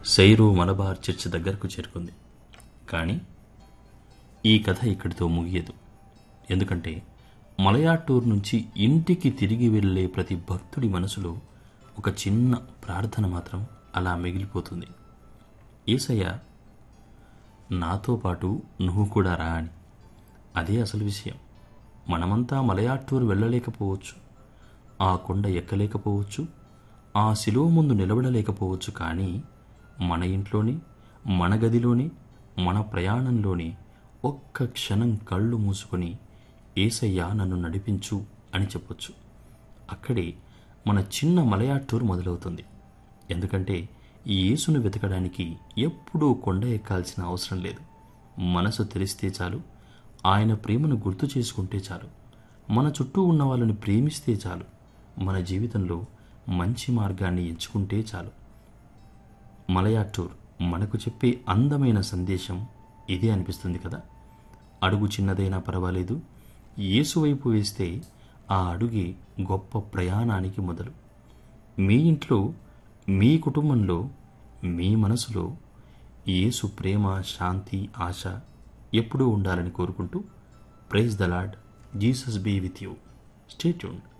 సైరో Malabar church దగ్గరకు చేరుకుంది కానీ ఈ కథ ఇక్కడితో ముగియదు ఎందుకంటే మలయాటూర్ నుంచి ఇంటికి తిరిగి వెళ్ళే ప్రతి భక్తుడి మనసులో ఒక చిన్న ప్రార్థన మాత్రం అలా మిగిలిపోతుంది ఏసయ్య నాతో పాటు నువ్వు కూడా రా అని అదే అసలు విషయం మనమంతా మలయాటూర్ వెళ్ళలేకపోవచ్చు ఆ కొండ ఎక్కలేకపోవచ్చు ఆ శిలువ ముందు నిలబడలేకపోవచ్చు కానీ మన ఇంట్లోనే మన గదిలోనే మన ప్రయాణంలోనే ఒక్క క్షణం కళ్ళు మూసుకొని ఏసయ్యా నన్ను నడిపించు అని చెప్పొచ్చు అక్కడే మన చిన్న మలయాటూర్ మొదలవుతుంది ఎందుకంటే ఈ యేసును వెతకడానికి ఎప్పుడూ కొండ ఎక్కాల్సిన అవసరం లేదు మనసు తెరిస్తే చాలు ఆయన ప్రేమను గుర్తు చేసుకుంటే చాలు మన చుట్టూ ఉన్న వాళ్ళని ప్రేమిస్తే చాలు మన జీవితంలో మంచి మార్గాన్ని ఎంచుకుంటే చాలు మలయాటూర్ మనకు చెప్పే అందమైన సందేశం ఇదే అనిపిస్తుంది కదా అడుగు చిన్నదైనా పర్వాలేదు యేసు వైపు వేస్తే ఆ అడుగే గొప్ప ప్రయాణానికి మొదలు మీ ఇంట్లో మీ కుటుంబంలో మీ మనసులో యేసు ప్రేమ శాంతి ఆశ ఎప్పుడూ ఉండాలని కోరుకుంటూ praise the lord Jesus be with you stay tuned